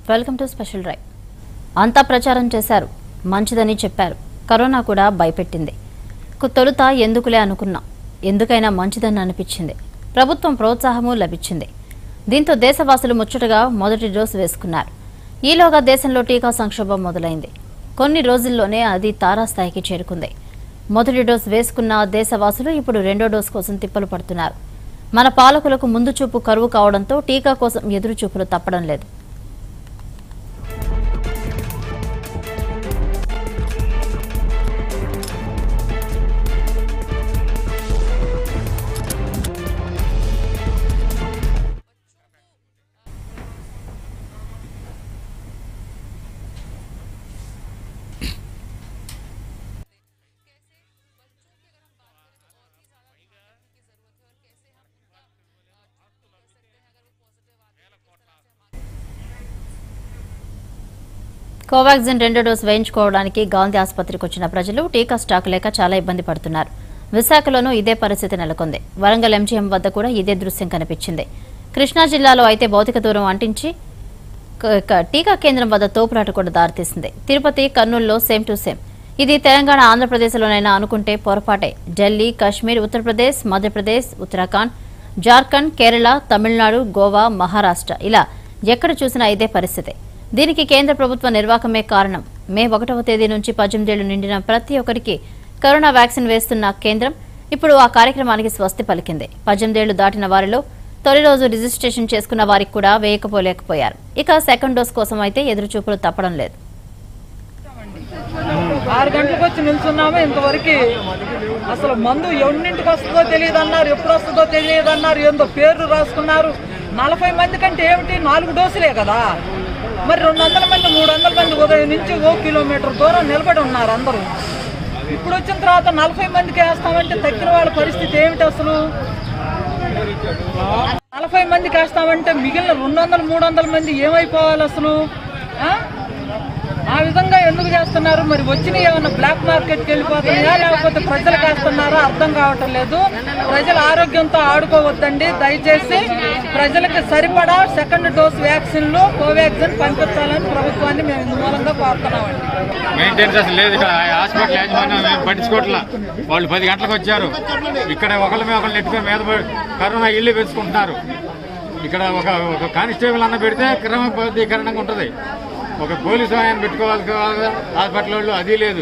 Welcome to special drive అంతా ప్రచారం చేశారు మంచిదని చెప్పారు కరోనా కూడా భయపెట్టింది కు- తొలుత ఎందుకులే అనుకున్నాం ఎందుకైనా మంచిదని అనిపించింది ప్రభుత్వం ప్రోత్సాహము లభించింది దీంతో దేశవాసులు ముచ్చటగా మొదటి డోసు వేసుకున్నారు ఈలోగా దేశంలో టీకా సంక్షోభం మొదలైంది కొన్ని రోజుల్లోనే అది తారాస్థాయికి చేరుకుంది మొదటి డోసు వేసుకున్న దేశవాసులు ఇప్పుడు రెండో డోసు కోసం తిప్పలు పడుతున్నారు మన పాలకులకు ముందు చూపు కరువు కావడంతో టీకా కోసం ఎదురు చూపులు తప్పడం లేదు కోవాక్సిన్ రెండో డోసు వేయించుకోవడానికి గాంధీ ఆసుపత్రికి వచ్చిన ప్రజలు టీకా స్టాక్ లేక చాలా ఇబ్బంది పడుతున్నారు విశాఖలోనూ ఇదే పరిస్థితి నెలకొంది వరంగల్ ఎంజీఎం వద్ద కూడా ఇదే దృశ్యం కనిపించింది కృష్ణా జిల్లాలో అయితే భౌతిక దూరం అంటించి క- క- టీకా కేంద్రం వద్ద తోపులాట కూడా దారితీసింది తిరుపతి కర్నూలులో సేమ్ టు సేమ్ ఇది తెలంగాణ ఆంధ్రప్రదేశ్లోనైనా అనుకుంటే పొరపాటే ఢిల్లీ కాశ్మీర్ ఉత్తరప్రదేశ్ మధ్యప్రదేశ్ ఉత్తరాఖండ్ జార్ఖండ్ కేరళ తమిళనాడు గోవా మహారాష్ట్ర ఇలా ఎక్కడ చూసినా ఇదే పరిస్థితి దీనికి కేంద్ర ప్రభుత్వ నిర్వాహకమే కారణం మే ఒకటవ తేదీ నుంచి పద్దెనిమిదేళ్లు నిండిన ప్రతి ఒక్కరికి కరోనా వ్యాక్సిన్ వేస్తున్న కేంద్రం ఇప్పుడు ఆ కార్యక్రమానికి స్వస్తి పలికింది పద్దెనిమిదేళ్లు దాటిన వారిలో తొలి రోజు రిజిస్ట్రేషన్ చేసుకున్న వారికి కూడా వేయకపోలేకపోయారు ఇక సెకండ్ డోస్ కోసం అయితే ఎదురుచూపులు తప్పడం లేదు ఆరు గంటలకు వచ్చి నిల్చున్నాము ఇంతవరకు అసలు మందు ఎన్నింటికి వస్తుందో తెలియదు అన్నారు ఎప్పుడు వస్తుందో తెలియదు అన్నారు ఏందో పేర్లు రాసుకున్నారు నలభై మంది కంటే ఏమిటి నాలుగు డోసులే కదా మరి రెండు వందల మంది మూడు వందల మంది ఉదయం నుంచి ఓ కిలోమీటర్ దూరం నిలబడి ఉన్నారు అందరూ ఇప్పుడు వచ్చిన తర్వాత నలభై మందికి వేస్తామంటే తగ్గిన వాళ్ళ పరిస్థితి ఏమిటి అసలు నలభై మందికి వేస్తామంటే మిగిలిన రెండు వందల మూడు వందల మంది ఏమైపోవాలి అసలు ఆ? ఆ విధంగా ఎందుకు చేస్తున్నారు మరి వచ్చిన ఏమైనా బ్లాక్ మార్కెట్కి వెళ్ళిపోతున్నాయా లేకపోతే ప్రజలకు వేస్తున్నారా అర్థం కావటం లేదు ప్రజల ఆరోగ్యంతో ఆడుకోవద్దండి దయచేసి ప్రజలకు సరిపడా సెకండ్ డోస్ వ్యాక్సిన్లు కోవాక్సిన్ పంపించాలని ప్రభుత్వాన్ని మేము ఇందు మూలంగా కోరుతున్నామండి మెయింటెనెన్స్ అసలు లేదు ఇక్కడ హాస్పిటల్ యాజమాన్యం మేము పట్టించుకోవట్లా వాళ్ళు పది గంటలకు వచ్చారు ఇక్కడ ఒకళ్ళ మీద ఒకళ్ళు నెట్టుకొని మీద పడి కరోనా ఇల్లు పెంచుకుంటున్నారు ఇక్కడ ఒక ఒక కానిస్టేబుల్ అన్న పెడితే క్రమబద్ధీకరణంగా ఉంటుంది ఒక పోలీసు ఆయన పెట్టుకోవాలి కదా హాస్పిటల్ వాళ్ళు అది లేదు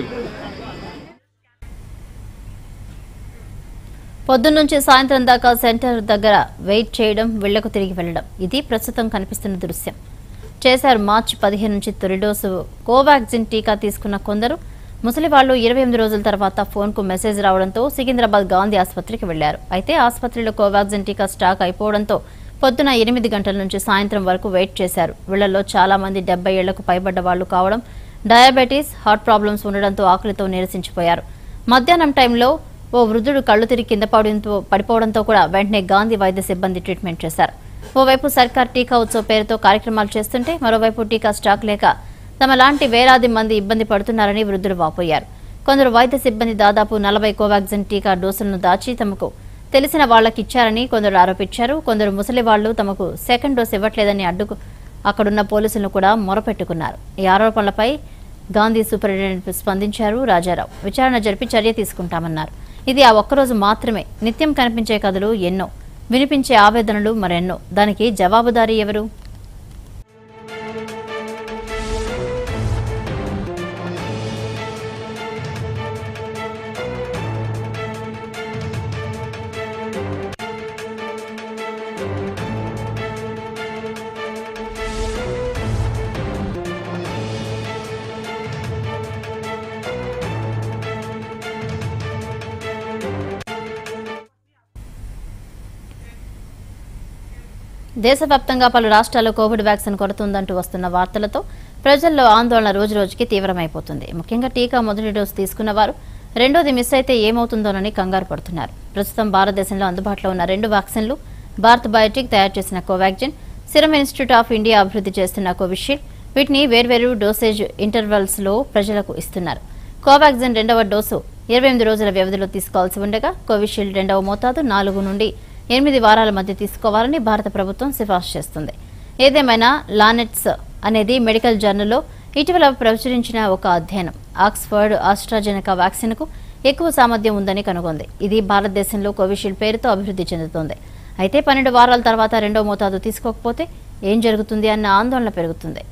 పొద్దున్నుంచి సాయంత్రం దాకా సెంటర్ దగ్గర వెయిట్ చేయడం వీళ్లకు తిరిగి వెళ్లడం ఇది ప్రస్తుతం కనిపిస్తున్న దృశ్యం చేశారు మార్చి పదిహేను నుంచి తొలి డోసు కోవాక్సిన్ టీకా తీసుకున్న కొందరు ముసలి వాళ్ళు ఇరవై ఎనిమిది రోజుల తర్వాత ఫోన్కు మెసేజ్ రావడంతో సికింద్రాబాద్ గాంధీ ఆసుపత్రికి వెళ్లారు అయితే ఆసుపత్రిలో కోవాక్సిన్ టీకా స్టాక్ అయిపోవడంతో పొద్దున ఎనిమిది గంటల నుంచి సాయంత్రం వరకు వెయిట్ చేశారు వీళ్లలో చాలా మంది డెబ్బై ఏళ్లకు పైబడ్డ వాళ్లు కావడం డయాబెటీస్ హార్ట్ ప్రాబ్లమ్స్ ఉండడంతో ఆకలితో నీరసించిపోయారు మధ్యాహ్నం టైంలో ఓ వృద్ధుడు కళ్ళు తిరిగి కింద పడడంతో పడిపోవడంతో కూడా వెంటనే గాంధీ వైద్య సిబ్బంది ట్రీట్మెంట్ చేశారు ఓవైపు సర్కార్ టీకా ఉత్సవ్ పేరుతో కార్యక్రమాలు చేస్తుంటే మరోవైపు టీకా స్టాక్ లేక తమ లాంటి వేలాది మంది ఇబ్బంది పడుతున్నారని వృద్ధుడు వాపోయారు కొందరు వైద్య సిబ్బంది దాదాపు నలభై కోవాక్సిన్ టీకా డోసులను దాచి తమకు తెలిసిన వాళ్ళకిచ్చారని కొందరు ఆరోపించారు కొందరు ముసలి వాళ్లు తమకు సెకండ్ డోస్ ఇవ్వట్లేదని అడ్డుకు అక్కడున్న పోలీసులను కూడా మొరపెట్టుకున్నారు ఈ ఆరోపణలపై గాంధీ సూపరింటెండెంట్ స్పందించారు రాజారావు విచారణ జరిపి చర్య తీసుకుంటామన్నారు ఇది ఆ ఒక్కరోజు మాత్రమే నిత్యం కనిపించే కథలు ఎన్నో వినిపించే ఆవేదనలు మరెన్నో దానికి జవాబుదారీ ఎవరు దేశవ్యాప్తంగా పలు రాష్ట్రాల్లో కోవిడ్ వ్యాక్సిన్ కొరత ఉందంటూ వస్తున్న వార్తలతో ప్రజల్లో ఆందోళన రోజురోజుకి తీవ్రమైపోతుంది ముఖ్యంగా టీకా మొదటి డోసు తీసుకున్న వారు రెండోది మిస్ అయితే ఏమవుతుందోనని కంగారు పడుతున్నారు ప్రస్తుతం భారతదేశంలో అందుబాటులో ఉన్న రెండు వ్యాక్సిన్లు భారత్ బయోటెక్ తయారు చేసిన Covaxin Serum Institute of India అభివృద్ధి చేస్తున్న కోవిషీల్డ్ వీటిని వేర్వేరు డోసేజ్ ఇంటర్వల్స్ లో ప్రజలకు ఇస్తున్నారు కోవాక్సిన్ రెండవ డోసు ఇరవై ఎనిమిది రోజుల వ్యవధిలో తీసుకోవాల్సి ఉండగా కోవిషీల్డ్ రెండవ మోతాదు నాలుగు నుండి ఎనిమిది వారాల మధ్య తీసుకోవాలని భారత ప్రభుత్వం సిఫార్సు చేస్తుంది ఏదేమైనా లానెట్స్ అనేది మెడికల్ జర్నల్లో ఇటీవల ప్రచురించిన ఒక అధ్యయనం ఆక్స్ఫర్డ్ ఆస్ట్రాజెనకా వ్యాక్సిన్కు ఎక్కువ సామర్థ్యం ఉందని కనుగొంది ఇది భారతదేశంలో కోవిషీల్డ్ పేరుతో అభివృద్ధి చెందుతోంది అయితే పన్నెండు వారాల తర్వాత రెండో మోతాదు తీసుకోకపోతే ఏం జరుగుతుంది అన్న ఆందోళన పెరుగుతుంది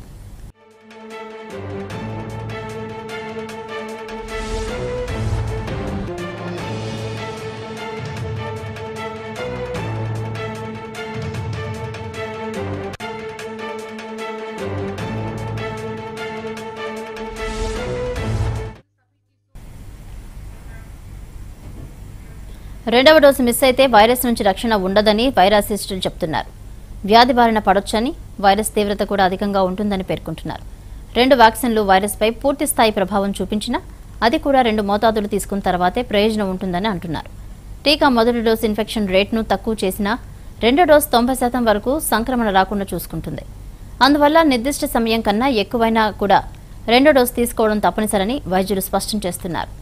రెండవ డోసు మిస్ అయితే వైరస్ నుంచి రక్షణ ఉండదని వైరాసిస్టులు చెప్తున్నారు వ్యాధి బారిన పడొచ్చని వైరస్ తీవ్రత కూడా అధికంగా ఉంటుందని పేర్కొంటున్నారు రెండు వ్యాక్సిన్లు వైరస్పై పూర్తి స్థాయి ప్రభావం చూపించినా అది కూడా రెండు మోతాదులు తీసుకున్న తర్వాతే ప్రయోజనం ఉంటుందని అంటున్నారు టీకా మొదటి డోసు ఇన్ఫెక్షన్ రేట్ను తక్కువ చేసినా రెండో డోసు తొంభై శాతం వరకు సంక్రమణ రాకుండా చూసుకుంటుంది అందువల్ల నిర్దిష్ట సమయం కన్నా ఎక్కువైనా కూడా రెండో డోసు తీసుకోవడం తప్పనిసరని వైద్యులు స్పష్టం చేస్తున్నారు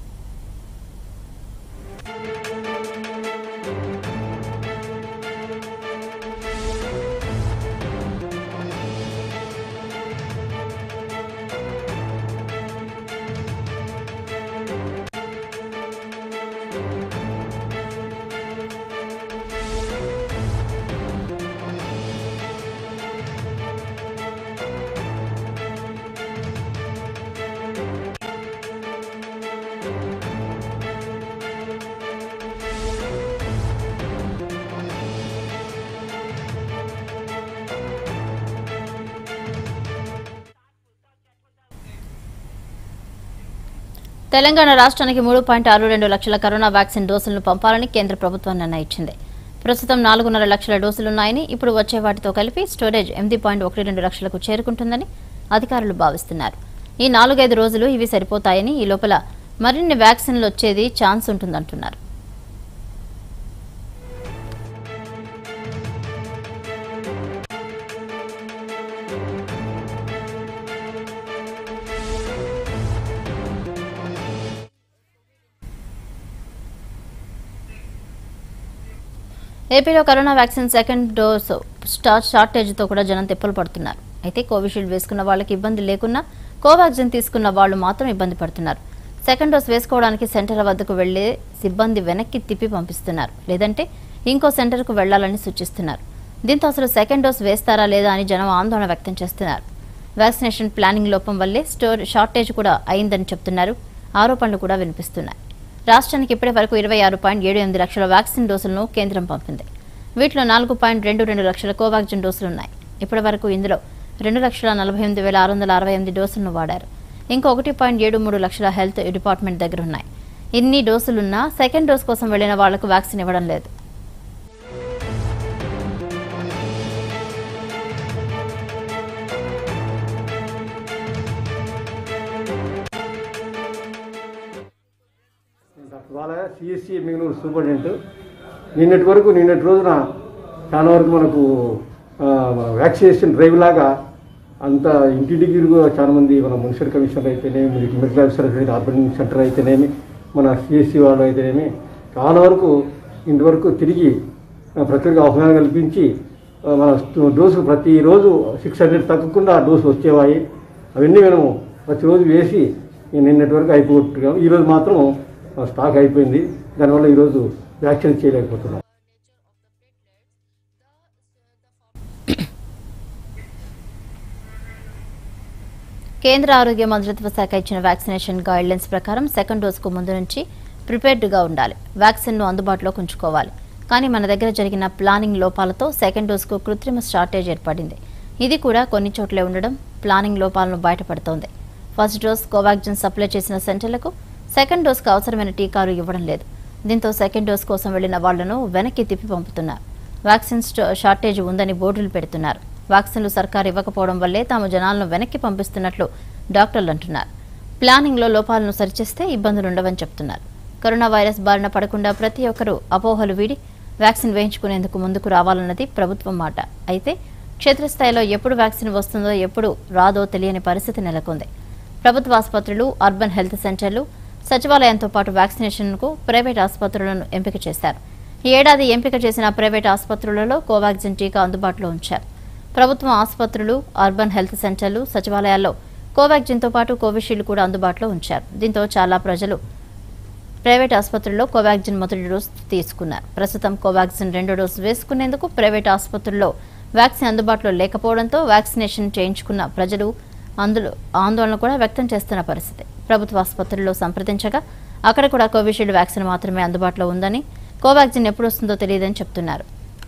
తెలంగాణ రాష్ట్రానికి మూడు పాయింట్ ఆరు రెండు లక్షల కరోనా వ్యాక్సిన్ డోసులను పంపాలని కేంద్ర ప్రభుత్వం నిర్ణయించింది ప్రస్తుతం నాలుగున్నర లక్షల డోసులున్నాయని ఇప్పుడు వచ్చే వాటితో కలిపి స్టోరేజ్ ఎనిమిది పాయింట్ ఒకటి రెండు లక్షలకు చేరుకుంటుందని అధికారులు భావిస్తున్నారు ఈ నాలుగైదు రోజులు ఇవి సరిపోతాయని ఈ లోపల మరిన్ని వ్యాక్సిన్లు వచ్చేది ఛాన్స్ ఉంటుందంటున్నారు ఏపీలో కరోనా వ్యాక్సిన్ సెకండ్ డోస్ స్టార్ షార్టేజ్తో కూడా జనం తిప్పలు పడుతున్నారు అయితే కోవిషీల్డ్ వేసుకున్న వాళ్ళకి ఇబ్బంది లేకున్నా కోవాక్సిన్ తీసుకున్న వాళ్ళు మాత్రం ఇబ్బంది పడుతున్నారు సెకండ్ డోస్ వేసుకోవడానికి సెంటర్ల వద్దకు వెళ్లే సిబ్బంది వెనక్కి తిప్పి పంపిస్తున్నారు లేదంటే ఇంకో సెంటర్కు వెళ్లాలని సూచిస్తున్నారు దీంతో అసలు సెకండ్ డోస్ వేస్తారా లేదా అని జనం ఆందోళన వ్యక్తం చేస్తున్నారు వ్యాక్సినేషన్ ప్లానింగ్ లోపం వల్లే స్టోర్ షార్టేజ్ కూడా అయిందని చెప్తున్నారు ఆరోపణలు కూడా వినిపిస్తున్నాయి రాష్ట్రానికి ఇప్పటి వరకు ఇరవై ఆరు పాయింట్ ఏడు ఎనిమిది లక్షల వ్యాక్సిన్ డోసులను కేంద్రం పంపింది వీటిలో నాలుగు పాయింట్ రెండు రెండు లక్షల కోవాక్సిన్ డోసులున్నాయి ఇప్పటి వరకు ఇందులో రెండు లక్షల నలభై ఎనిమిది వేల ఆరు వందల అరవై ఎనిమిది డోసులను వాడారు ఇంకా ఒకటి పాయింట్ ఏడు మూడు లక్షల హెల్త్ డిపార్ట్మెంట్ దగ్గర ఉన్నాయి ఇన్ని డోసులున్నా సెకండ్ డోస్ కోసం వెళ్లిన వాళ్లకు వ్యాక్సిన్ ఇవ్వడం లేదు వాళ్ళ సిఎస్సి మిగిలిన సూపరింటెండెంట్ నిన్నటి వరకు నిన్నటి రోజున చాలా వరకు మనకు ఆ, వ్యాక్సినేషన్ డ్రైవ్ లాగా అంత ఇంటింటికి చాలా మంది మన మున్సిపల్ కమిషనర్ అయితేనేమి మెడికల్ ఆఫీసర్ అయితే అర్బన్ సెంటర్ అయితేనేమి మన సిఎస్సి వాళ్ళు అయితేనేమి చాలా వరకు ఇంతవరకు తిరిగి ఆ, ప్రజలకు అవగాహన కల్పించి ఆ, మన డోసు ప్రతిరోజు సిక్స్ హండ్రెడ్ తగ్గకుండా డోసు వచ్చేవాయి అవన్నీ మేము ప్రతిరోజు వేసి నిన్నటి వరకు అయిపోగొట్టున్నాం ఈరోజు మాత్రం ఆ, స్టాక్ అయిపోయింది దానివల్ల ఈరోజు వ్యాక్సిన్ చేయలేకపోతున్నాం కేంద్ర ఆరోగ్య మంత్రిత్వ శాఖ ఇచ్చిన వ్యాక్సినేషన్ గైడ్లైన్స్ ప్రకారం సెకండ్ డోస్కు ముందు నుంచి ప్రిపేర్డ్గా ఉండాలి వ్యాక్సిన్ను అందుబాటులోకి ఉంచుకోవాలి కానీ మన దగ్గర జరిగిన ప్లానింగ్ లోపాలతో సెకండ్ డోస్కు కృత్రిమ షార్టేజ్ ఏర్పడింది ఇది కూడా కొన్ని చోట్లే ఉండడం ప్లానింగ్ లోపాలను బయటపడుతోంది ఫస్ట్ డోస్ కోవాక్సిన్ సప్లై చేసిన సెంటర్లకు సెకండ్ డోస్కు అవసరమైన టీకాలు ఇవ్వడం లేదు దీంతో సెకండ్ డోస్ కోసం వెళ్లిన వాళ్లను వెనక్కి తిప్పి పంపుతున్నారు వ్యాక్సిన్ స్టో- షార్టేజ్ ఉందని బోర్డులు పెడుతున్నారు వ్యాక్సిన్లు సర్కారు ఇవ్వకపోవడం వల్లే తాము జనాలను వెనక్కి పంపిస్తున్నట్లు డాక్టర్లు అంటున్నారు ప్లానింగ్లో లోపాలను సరిచేస్తే ఇబ్బందులుండవని చెప్తున్నారు కరోనా వైరస్ బారిన పడకుండా ప్రతి ఒక్కరూ అపోహలు వీడి వ్యాక్సిన్ వేయించుకునేందుకు ముందుకు రావాలన్నది ప్రభుత్వం మాట అయితే క్షేత్రస్థాయిలో ఎప్పుడు వ్యాక్సిన్ వస్తుందో ఎప్పుడు రాదో తెలియని పరిస్థితి నెలకొంది ప్రభుత్వ ఆసుపత్రులు అర్బన్ హెల్త్ సెంటర్లు సచివాలయంతో పాటు వ్యాక్సినేషన్కు ప్రైవేట్ ఆసుపత్రులను ఎంపిక చేశారు ఈ ఏడాది ఎంపిక చేసిన ప్రైవేట్ ఆసుపత్రులలో కోవాక్సిన్ టీకా అందుబాటులో ఉంచారు ప్రభుత్వ ఆసుపత్రులు అర్బన్ హెల్త్ సెంటర్లు సచివాలయాల్లో కోవాక్సిన్తో పాటు కోవిషీల్డ్ కూడా అందుబాటులో ఉంచారు దీంతో చాలా ప్రజలు ప్రైవేట్ ఆసుపత్రుల్లో కోవాక్సిన్ మొదటి డోస్ తీసుకున్నారు ప్రస్తుతం కోవాక్సిన్ రెండో డోసు వేసుకునేందుకు ప్రైవేట్ ఆసుపత్రుల్లో వ్యాక్సిన్ అందుబాటులో లేకపోవడంతో వ్యాక్సినేషన్ చేయించుకున్న ప్రజలు అందులో ఆందోళన కూడా వ్యక్తం చేస్తున్న పరిస్థితి ప్రభుత్వ ఆసుపత్రుల్లో సంప్రదించగా అక్కడ కూడా కోవిషీల్డ్ వ్యాక్సిన్ మాత్రమే అందుబాటులో ఉందని కోవాక్సిన్ ఎప్పుడు వస్తుందో తెలియదని చెప్తున్నారు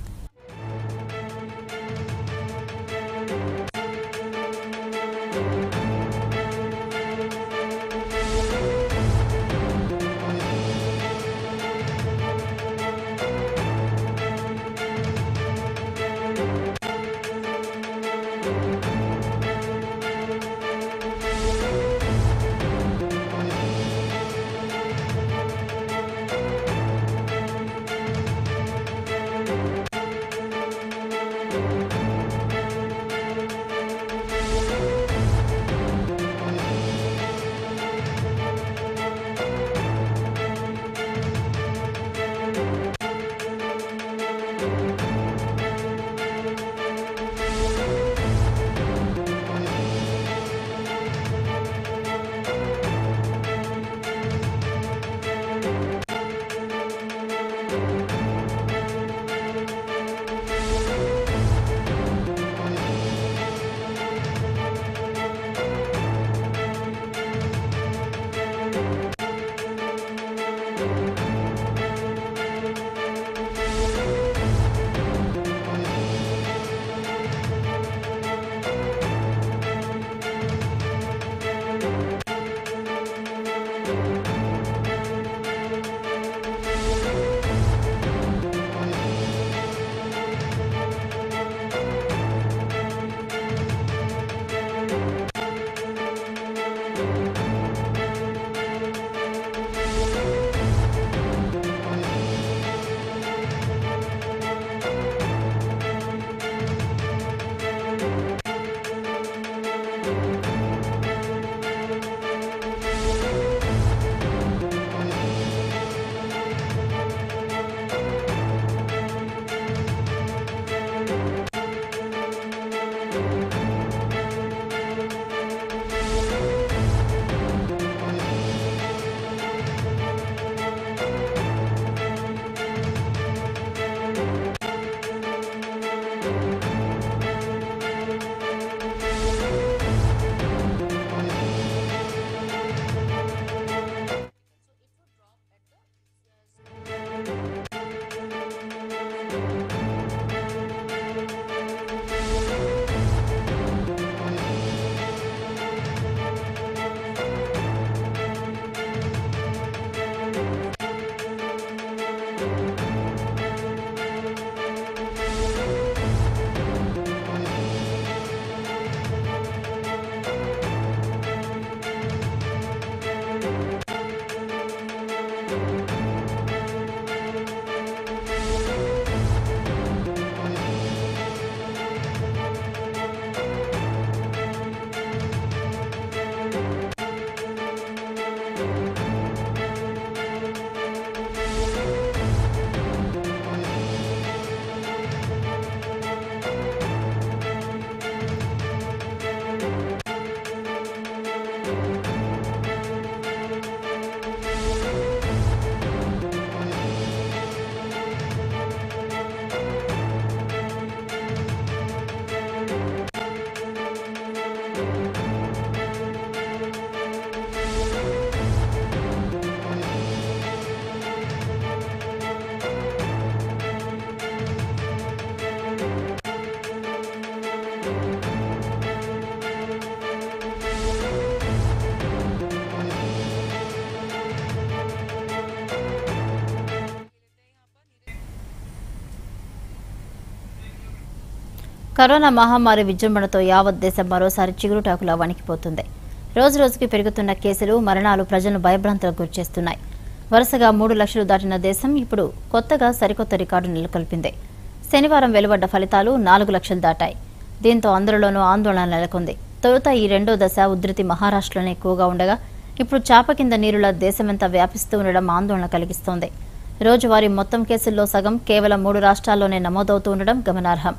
కరోనా మహమ్మారి విజృంభణతో యావత్ దేశం మరోసారి చిగురుటాకులా వణికిపోతుంది రోజు రోజుకి పెరుగుతున్న కేసులు మరణాలు ప్రజలను భయభ్రాంతులకు గురిచేస్తున్నాయి వరుసగా మూడు లక్షలు దాటిన దేశం ఇప్పుడు కొత్తగా సరికొత్త రికార్డు నెలకొల్పింది శనివారం వెలువడ్డ ఫలితాలు నాలుగు లక్షలు దాటాయి దీంతో అందరిలోనూ ఆందోళన నెలకొంది తొలుత ఈ రెండో దశ ఉధృతి మహారాష్ట్రలోనే ఎక్కువగా ఉండగా ఇప్పుడు చాప కింద నీరులా దేశమంతా వ్యాపిస్తూ ఉండడం ఆందోళన కలిగిస్తోంది రోజువారీ మొత్తం కేసుల్లో సగం కేవలం మూడు రాష్ట్రాల్లోనే నమోదవుతూ ఉండడం గమనార్హం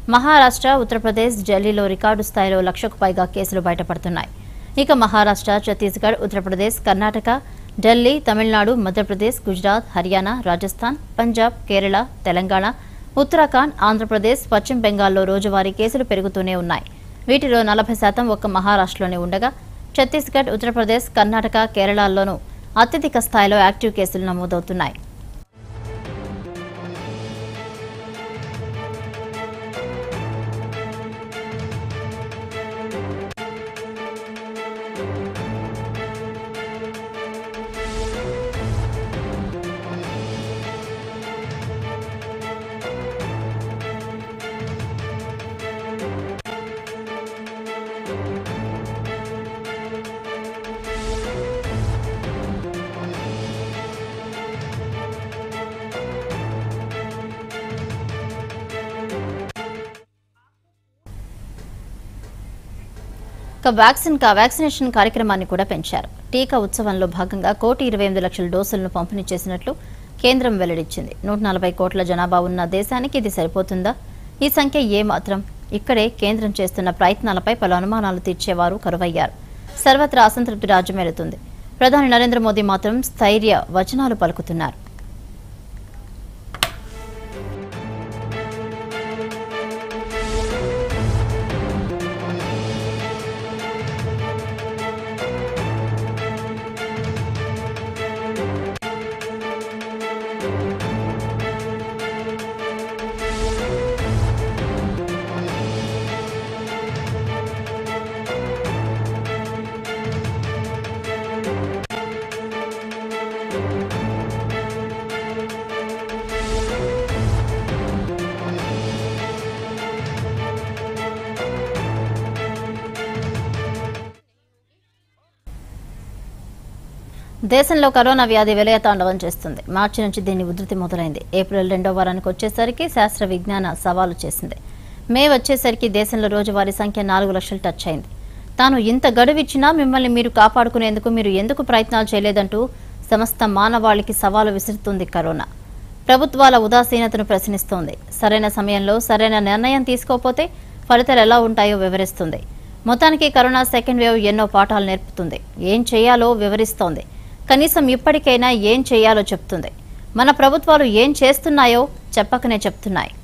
మహారాష్ట్ర ఉత్తరప్రదేశ్ ఢిల్లీలో రికార్డు స్థాయిలో లక్షకు పైగా కేసులు బయటపడుతున్నాయి ఇక మహారాష్ట్ర ఛత్తీస్గఢ్ ఉత్తరప్రదేశ్ కర్ణాటక ఢిల్లీ తమిళనాడు మధ్యప్రదేశ్ గుజరాత్ హర్యానా రాజస్థాన్ పంజాబ్ కేరళ తెలంగాణ ఉత్తరాఖండ్ ఆంధ్రప్రదేశ్ పశ్చిమ బెంగాల్లో రోజువారీ కేసులు పెరుగుతూనే ఉన్నాయి వీటిలో నలభై శాతం ఒక్క మహారాష్ట్రలోనే ఉండగా ఛత్తీస్గఢ్ ఉత్తరప్రదేశ్ కర్ణాటక కేరళల్లోనూ అత్యధిక స్థాయిలో యాక్టివ్ కేసులు నమోదవుతున్నాయి ఇక వ్యాక్సిన్ కా వ్యాక్సినేషన్ కార్యక్రమాన్ని కూడా పెంచారు టీకా ఉత్సవంలో భాగంగా కోటి ఇరవై ఎనిమిది లక్షల డోసులను పంపిణీ చేసినట్లు కేంద్రం వెల్లడించింది నూట నలభై కోట్ల జనాభా ఉన్న దేశానికి ఇది సరిపోతుందా ఈ సంఖ్య ఏమాత్రం ఇక్కడే కేంద్రం చేస్తున్న ప్రయత్నాలపై పలు అనుమానాలు తీర్చేవారు కరువయ్యారు సర్వత్రా అసంతృప్తి రాజ్యమేలుతుంది ప్రధాని నరేంద్ర మోదీ మాత్రం స్థైర్య వచనాలు పలుకుతున్నారు దేశంలో కరోనా వ్యాధి విలయతాండవం చేస్తుంది మార్చి నుంచి దీని ఉధృతి మొదలైంది ఏప్రిల్ రెండో వారానికి వచ్చేసరికి శాస్త్ర విజ్ఞాన సవాలు చేసింది మే వచ్చేసరికి దేశంలో రోజువారీ సంఖ్య నాలుగు లక్షలు టచ్ అయింది తాను ఇంత గడువిచ్చినా మిమ్మల్ని మీరు కాపాడుకునేందుకు మీరు ఎందుకు ప్రయత్నాలు చేయలేదంటూ సమస్త మానవాళికి సవాలు విసురుతుంది కరోనా ప్రభుత్వాల ఉదాసీనతను ప్రశ్నిస్తోంది సరైన సమయంలో సరైన నిర్ణయం తీసుకోకపోతే ఫలితాలు ఎలా ఉంటాయో వివరిస్తుంది మొత్తానికి కరోనా సెకండ్ వేవ్ ఎన్నో పాఠాలు నేర్పుతుంది ఏం చేయాలో వివరిస్తోంది కనీసం ఇప్పటికైనా ఏం చేయాలో చెప్తుంది మన ప్రభుత్వాలు ఏం చేస్తున్నాయో చెప్పకనే చెప్తున్నాయి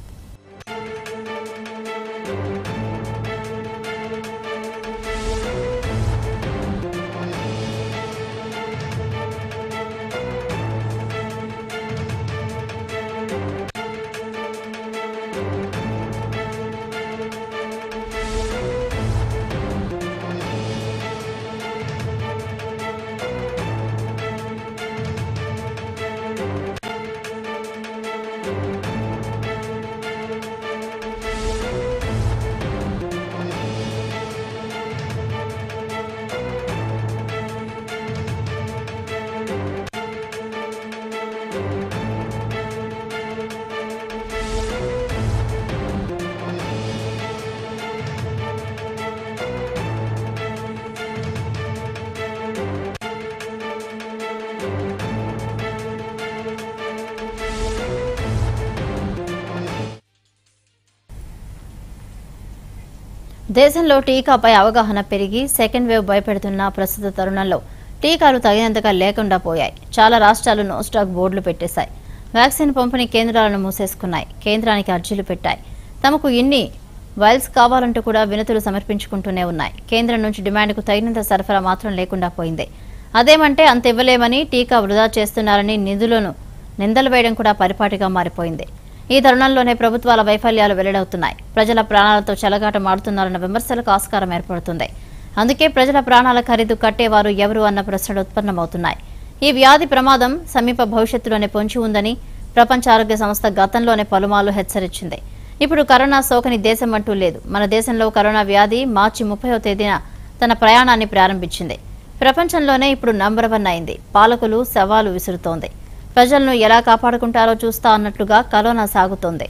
దేశంలో టీకాపై అవగాహన పెరిగి సెకండ్ వేవ్ భయపెడుతున్న ప్రస్తుత తరుణంలో టీకాలు తగినంతగా లేకుండా పోయాయి చాలా రాష్ట్రాలు నో స్టాక్ బోర్డులు పెట్టేశాయి వ్యాక్సిన్ పంపిణీ కేంద్రాలను మూసేసుకున్నాయి కేంద్రానికి అర్జీలు పెట్టాయి తమకు ఇన్ని వైల్స్ కావాలంటూ కూడా వినతులు సమర్పించుకుంటూనే ఉన్నాయి కేంద్రం నుంచి డిమాండ్కు తగినంత సరఫరా మాత్రం లేకుండా పోయింది అదేమంటే అంత ఇవ్వలేమని టీకా వృధా చేస్తున్నారని నిధులను నిందలు వేయడం కూడా పరిపాటిగా మారిపోయింది ఈ తరుణంలోనే ప్రభుత్వాల వైఫల్యాలు వెల్లడవుతున్నాయి ప్రజల ప్రాణాలతో చెలగాటం ఆడుతున్నారన్న విమర్శలకు ఆస్కారం ఏర్పడుతుంది అందుకే ప్రజల ప్రాణాల ఖరీదు కట్టేవారు ఎవరు అన్న ప్రశ్నలు ఉత్పన్నమవుతున్నాయి ఈ వ్యాధి ప్రమాదం సమీప భవిష్యత్తులోనే పొంచి ఉందని ప్రపంచ ఆరోగ్య సంస్థ గతంలోనే పలుమార్లు హెచ్చరించింది ఇప్పుడు కరోనా సోకని దేశం అంటూ లేదు మన దేశంలో కరోనా వ్యాధి మార్చి ముప్పైవ తేదీన తన ప్రయాణాన్ని ప్రారంభించింది ప్రపంచంలోనే ఇప్పుడు నంబర్ వన్ అయింది పాలకులు సవాలు విసురుతోంది ప్రజలను ఎలా కాపాడుకుంటారో చూస్తా అన్నట్లుగా కరోనా సాగుతోంది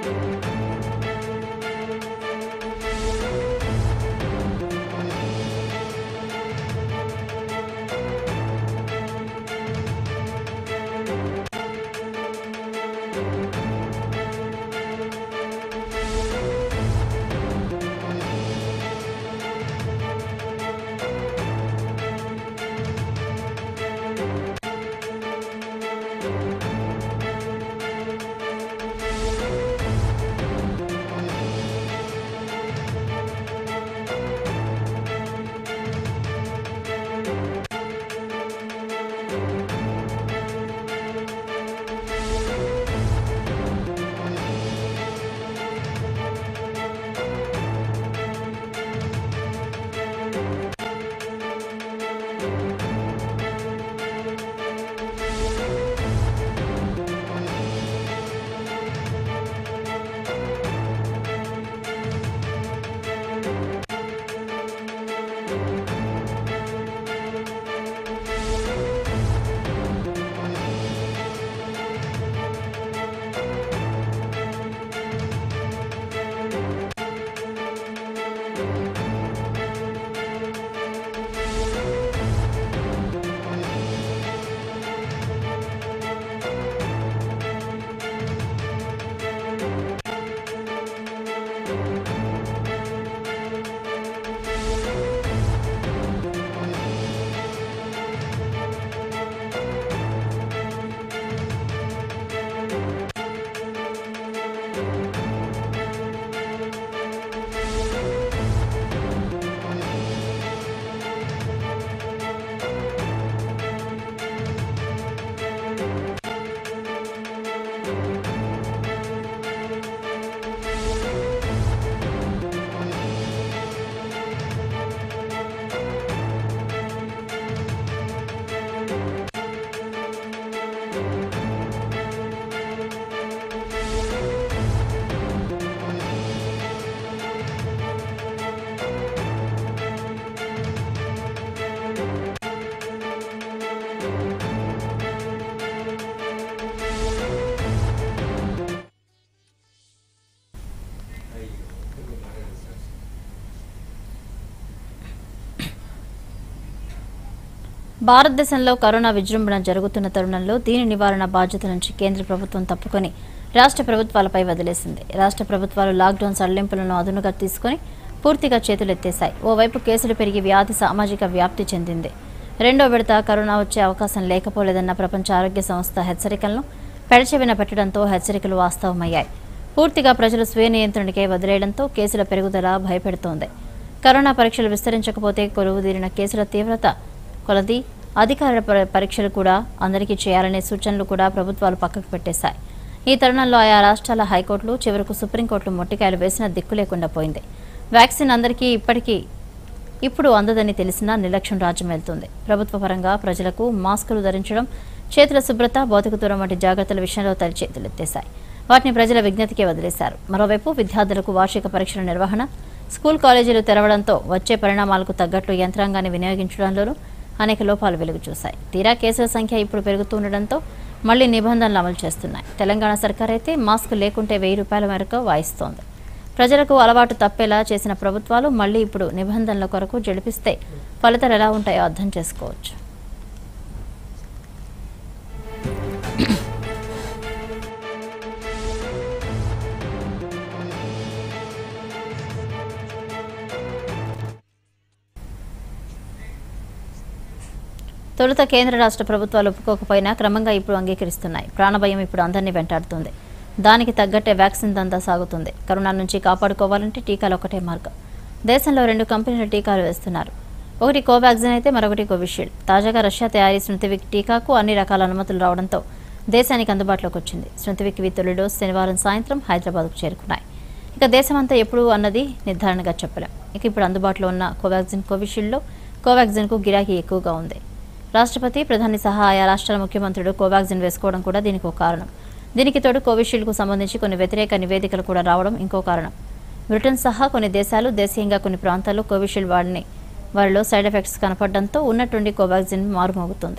భారతదేశంలో కరోనా విజృంభణ జరుగుతున్న తరుణంలో దీని నివారణ బాధ్యత నుంచి కేంద్ర ప్రభుత్వం తప్పుకొని రాష్ట్ర ప్రభుత్వాలపై వదిలేసింది రాష్ట్ర ప్రభుత్వాలు లాక్డౌన్ సడలింపులను అదునుగా తీసుకొని పూర్తిగా చేతులెత్తేశాయి ఓవైపు కేసులు పెరిగి వ్యాధి సామాజిక వ్యాప్తి చెందింది రెండో విడత కరోనా వచ్చే అవకాశం లేకపోలేదన్న ప్రపంచ ఆరోగ్య సంస్థ హెచ్చరికలను పెడచెవిన పెట్టడంతో హెచ్చరికలు వాస్తవమయ్యాయి పూర్తిగా ప్రజలు స్వీయ నియంత్రణకే వదిలేయడంతో కేసుల పెరుగుదల భయపెడుతోంది కరోనా పరీక్షలు విస్తరించకపోతే కొలువుదీరిన కేసుల తీవ్రత కొలది అధికారుల ప- పరీక్షలు కూడా అందరికీ చేయాలనే సూచనలు కూడా ప్రభుత్వాలు పక్కకు పెట్టేశాయి ఈ తరుణంలో ఆయా రాష్ట్రాల హైకోర్టులు చివరకు సుప్రీంకోర్టులు మొట్టికాయలు వేసిన దిక్కు లేకుండా పోయింది వ్యాక్సిన్ అందరికీ ఇప్పటికీ ఇప్పుడు అందదని తెలిసినా నిర్లక్ష్యం రాజ్యం వెళ్తుంది ప్రభుత్వ పరంగా ప్రజలకు మాస్కులు ధరించడం చేతుల శుభ్రత భౌతిక దూరం వంటి జాగ్రత్తల విషయంలో తడి చేతులెత్తేశాయి వాటిని ప్రజల విజ్ఞతకే వదిలేశారు మరోవైపు విద్యార్థులకు వార్షిక పరీక్షల నిర్వహణ స్కూల్ కాలేజీలు తెరవడంతో వచ్చే పరిణామాలకు తగ్గట్లు యంత్రాంగాన్ని వినియోగించడంలోనూ అనేక లోపాలు వెలుగు చూశాయి తీరా కేసుల సంఖ్య ఇప్పుడు పెరుగుతుండటంతో మళ్లీ నిబంధనలు అమలు చేస్తున్నాయి తెలంగాణ సర్కార్ అయితే మాస్క్ లేకుంటే వెయ్యి రూపాయల మేరకు వాయిస్తోంది ప్రజలకు అలవాటు తప్పేలా చేసిన ప్రభుత్వాలు మళ్లీ ఇప్పుడు నిబంధనల కొరకు జడిపిస్తే ఫలితాలు ఎలా ఉంటాయో అర్థం చేసుకోవచ్చు తొలుత కేంద్ర రాష్ట్ర ప్రభుత్వాలు ఒప్పుకోకపోయినా క్రమంగా ఇప్పుడు అంగీకరిస్తున్నాయి ప్రాణభయం ఇప్పుడు అందరినీ వెంటాడుతుంది దానికి తగ్గట్టే వ్యాక్సిన్ దందా సాగుతుంది కరోనా నుంచి కాపాడుకోవాలంటే టీకాలు ఒకటే మార్గం దేశంలో రెండు కంపెనీల టీకాలు వేస్తున్నారు ఒకటి కోవాక్సిన్ అయితే మరొకటి కోవిషీల్డ్ తాజాగా రష్యా తయారీ స్మృతివిక్ టీకాకు అన్ని రకాల అనుమతులు రావడంతో దేశానికి అందుబాటులోకి వచ్చింది స్మృతివిక్ వి తొలి డోస్ శనివారం సాయంత్రం హైదరాబాద్కు చేరుకున్నాయి ఇక దేశమంతా ఎప్పుడు అన్నది నిర్ధారణగా చెప్పలేం ఇక ఇప్పుడు అందుబాటులో ఉన్న కోవాక్సిన్ కోవిషీల్డ్లో కోవాక్సిన్కు గిరాకీ ఎక్కువగా ఉంది రాష్ట్రపతి ప్రధాని సహా ఆయా రాష్ట్రాల ముఖ్యమంత్రులు కోవాక్సిన్ వేసుకోవడం కూడా దీనికి ఒక కారణం దీనికి తోడు కోవిషీల్డ్కు సంబంధించి కొన్ని వ్యతిరేక నివేదికలు కూడా రావడం ఇంకో కారణం బ్రిటన్ సహా కొన్ని దేశాలు దేశీయంగా కొన్ని ప్రాంతాల్లో కోవిషీల్డ్ వాడిని వారిలో సైడ్ ఎఫెక్ట్స్ కనపడడంతో ఉన్నట్టుండి కోవాక్సిన్ మారుమోగుతుంది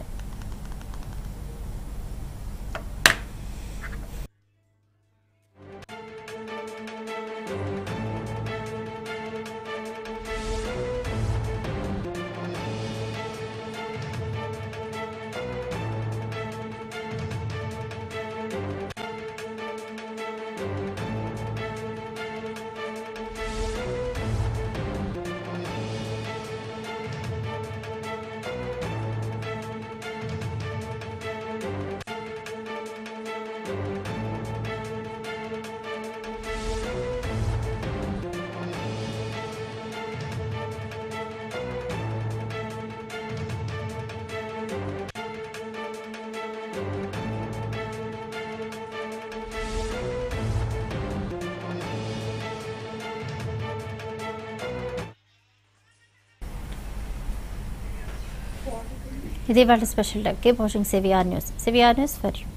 ఇది వాళ్ళ special day keep watching CVR news CVR news for you